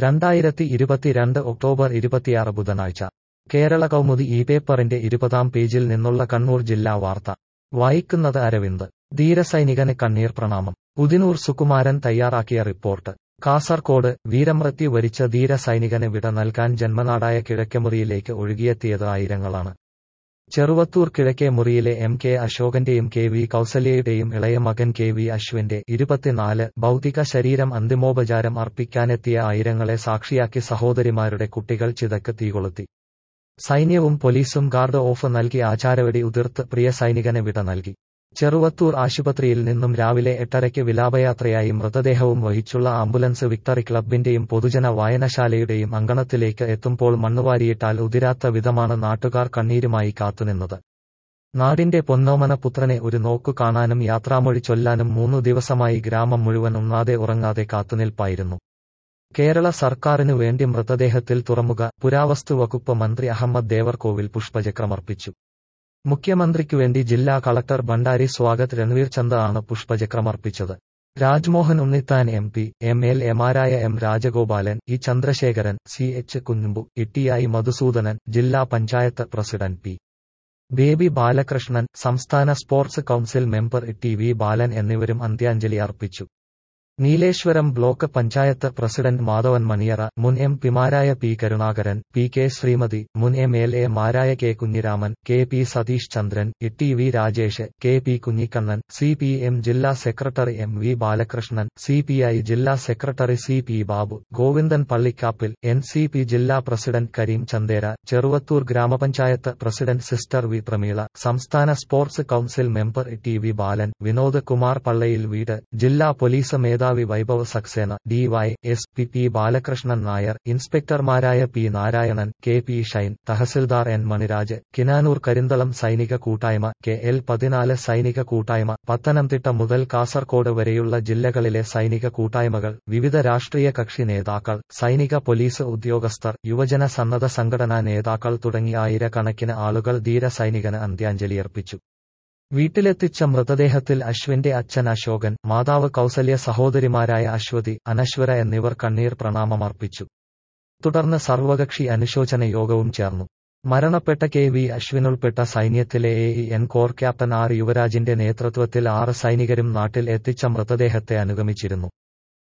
രണ്ടായിരത്തി ഇരുപത്തിരണ്ട് ഒക്ടോബർ ഇരുപത്തിയാറ് ബുധനാഴ്ച കേരള കൗമുദി ഈ പേപ്പറിന്റെ ഇരുപതാം പേജിൽ നിന്നുള്ള കണ്ണൂർ ജില്ലാ വാർത്ത വായിക്കുന്നത് അരവിന്ദ് ധീരസൈനികന് കണ്ണീർ പ്രണാമം ഉദിനൂർ സുകുമാരൻ തയ്യാറാക്കിയ റിപ്പോർട്ട് കാസർകോട് വീരമൃത്യു വരിച്ച ധീരസൈനികന് വിട നൽകാൻ ജന്മനാടായ കിഴക്കെമുറിയിലേക്ക് ഒഴുകിയെത്തിയത് ആയിരങ്ങളാണ് ചെറുവത്തൂർ കിഴക്കേ മുറിയിലെ എം കെ അശോകന്റെയും കെ വി കൗസല്യയുടെയും ഇളയ മകൻ കെ വി അശ്വിന്റെ ഇരുപത്തിനാല് ഭൗതിക ശരീരം അന്തിമോപചാരം അർപ്പിക്കാനെത്തിയ ആയിരങ്ങളെ സാക്ഷിയാക്കി സഹോദരിമാരുടെ കുട്ടികൾ ചിതക്ക് തീകൊളുത്തി സൈന്യവും പോലീസും ഗാർഡ് ഓഫ് നൽകി ആചാരവെടി ഉതിർത്ത് പ്രിയ സൈനികന് വിട നൽകി ചെറുവത്തൂർ ആശുപത്രിയിൽ നിന്നും രാവിലെ എട്ടരയ്ക്ക് വിലാപയാത്രയായി മൃതദേഹവും വഹിച്ചുള്ള ആംബുലൻസ് വിക്ടറി ക്ലബിന്റെയും പൊതുജന വായനശാലയുടെയും അങ്കണത്തിലേക്ക് എത്തുമ്പോൾ മണ്ണുവാരിയിട്ടാൽ ഉതിരാത്ത വിധമാണ് നാട്ടുകാർ കണ്ണീരുമായി കാത്തുനിന്നത് നാടിന്റെ പൊന്നോമന പുത്രനെ ഒരു നോക്കു കാണാനും യാത്രാമൊഴി ചൊല്ലാനും മൂന്നു ദിവസമായി ഗ്രാമം മുഴുവൻ ഉണ്ണാതെ ഉറങ്ങാതെ കാത്തുനിൽപ്പായിരുന്നു കേരള സർക്കാരിനു വേണ്ടി മൃതദേഹത്തിൽ തുറമുഖ പുരാവസ്തു വകുപ്പ് മന്ത്രി അഹമ്മദ് ദേവർകോവിൽ പുഷ്പചക്രമർപ്പിച്ചു മുഖ്യമന്ത്രിക്കുവേണ്ടി ജില്ലാ കളക്ടർ ഭണ്ഡാരി സ്വാഗത് രൺവീർ ചന്ദ ആണ് പുഷ്പചക്രമർപ്പിച്ചത് Rajmohan Unnithan M P M L എമാരായ M Rajagopalan E Chandrasekharan C H Kunhambu ഇട്ടിയായി മധുസൂദനൻ ജില്ലാ പഞ്ചായത്ത് പ്രസിഡന്റ് പി ബേബി ബാലകൃഷ്ണൻ സംസ്ഥാന sports council member T V Balan എന്നിവരും അന്ത്യാഞ്ജലി അർപ്പിച്ചു നീലേശ്വരം ബ്ലോക്ക് പഞ്ചായത്ത് പ്രസിഡന്റ് മാധവൻ മണിയറ മുൻ എം പിമാരായ P Karunakaran P K Sreemathi മുൻ എം എൽ എ മാരായ K Kunhiraman K P Satheesh Chandran T V Rajesh K P Kunhikannan C P M ജില്ലാ secretary M V Balakrishnan C P I ജില്ലാ secretary C P Babu Govindan Pallikkappil N C P ജില്ലാ president Kareem Chandera Cheruvathur ഗ്രാമപഞ്ചായത്ത് president sister V Pramila സംസ്ഥാന sports council member T V Balan Vinod Kumar Pallayil വീട് ജില്ലാ police മേധാവി മേധാവി Vaibhav Saxena DY S P P Balakrishnan Nair ഇൻസ്പെക്ടർമാരായ P Narayanan K P Shine tahsildar N Maniraj Kinanoor Karinthalam സൈനിക കൂട്ടായ്മ കെ എൽ പതിനാല് സൈനിക കൂട്ടായ്മ പത്തനംതിട്ട മുതൽ കാസർകോട് വരെയുള്ള ജില്ലകളിലെ സൈനിക കൂട്ടായ്മകൾ വിവിധ രാഷ്ട്രീയ കക്ഷി നേതാക്കൾ സൈനിക പോലീസ് ഉദ്യോഗസ്ഥർ യുവജന സന്നദ്ധ സംഘടനാ നേതാക്കൾ തുടങ്ങി ആയിരക്കണക്കിന് ആളുകൾ ധീര സൈനികന് അന്ത്യാഞ്ജലിയർപ്പിച്ചു വീട്ടിലെത്തിച്ച മൃതദേഹത്തിൽ അശ്വിന്റെ അച്ഛൻ അശോകൻ മാതാവ് കൗസല്യ സഹോദരിമാരായ അശ്വതി അനശ്വര എന്നിവർ കണ്ണീർ പ്രണാമമർപ്പിച്ചു തുടർന്ന് സർവകക്ഷി അനുശോചന യോഗവും ചേർന്നു മരണപ്പെട്ട കെ വി അശ്വിനുൾപ്പെട്ട സൈന്യത്തിലെ A E N corps captain R യുവരാജിന്റെ നേതൃത്വത്തിൽ ആറ് സൈനികരും നാട്ടിൽ എത്തിച്ച മൃതദേഹത്തെ അനുഗമിച്ചിരുന്നു